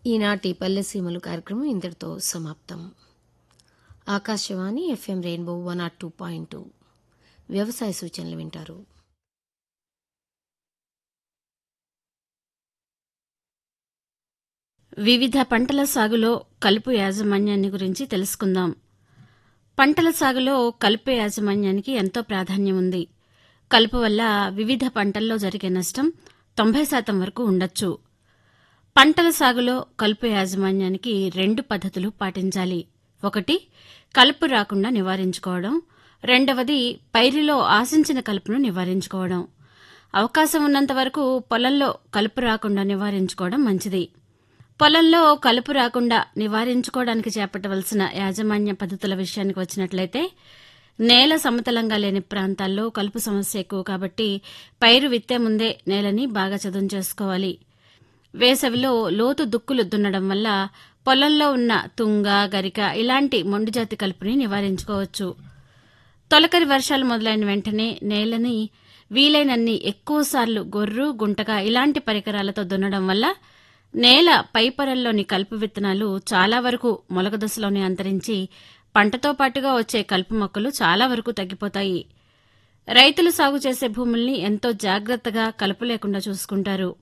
ఈనాటి పల్లెసీమలు కార్యక్రమం ఇంతటితో సమాప్తం Akashvani FM rainbow one naught two point two వ్యవసాయ సూచనలు వింటారు వివిధ పంటల సాగులో కలుపు యాజమాన్యాన్ని గురించి తెలుసుకుందాం పంటల సాగులో కలుపు యాజమాన్యానికి ఎంతో ప్రాధాన్యం ఉంది కలుపు వల్ల వివిధ పంటల్లో జరిగే నష్టం తొంభై శాతం వరకు ఉండొచ్చు పంటల సాగులో కలుపు యాజమాన్యానికి రెండు పద్ధతులు పాటించాలి ఒకటి కలుపు రాకుండా నివారించుకోవడం రెండవది పైరులో ఆశించిన కలుపును నివారించుకోవడం అవకాశం ఉన్నంత వరకు పొలంలో కలుపు రాకుండా నివారించుకోవడం మంచిది పొలంలో కలుపు రాకుండా నివారించుకోవడానికి చేపట్టవలసిన యాజమాన్య పద్ధతుల విషయానికి వచ్చినట్లయితే నేల సమతలంగా లేని ప్రాంతాల్లో కలుపు సమస్య ఎక్కువ కాబట్టి పైరు విత్తే ముందే నేలని బాగా చదును చేసుకోవాలి వేసవిలో లోతు దుక్కులు దున్నడం వల్ల పొలంలో ఉన్న తుంగ గరిక ఇలాంటి మొండుజాతి కలుపుని నివారించుకోవచ్చు తొలకరి వర్షాలు మొదలైన వెంటనే నేలని వీలైనన్ని ఎక్కువసార్లు గొర్రు గుంటక ఇలాంటి పరికరాలతో దున్నడం వల్ల నేల పైపొరల్లోని కలుపు విత్తనాలు చాలా వరకు మొలక దశలోనే అంతరించి పంటతో పాటుగా వచ్చే కలుపు మొక్కలు చాలా వరకు తగ్గిపోతాయి రైతులు సాగు చేసే భూముల్ని ఎంతో జాగ్రత్తగా కలుపు లేకుండా చూసుకుంటారు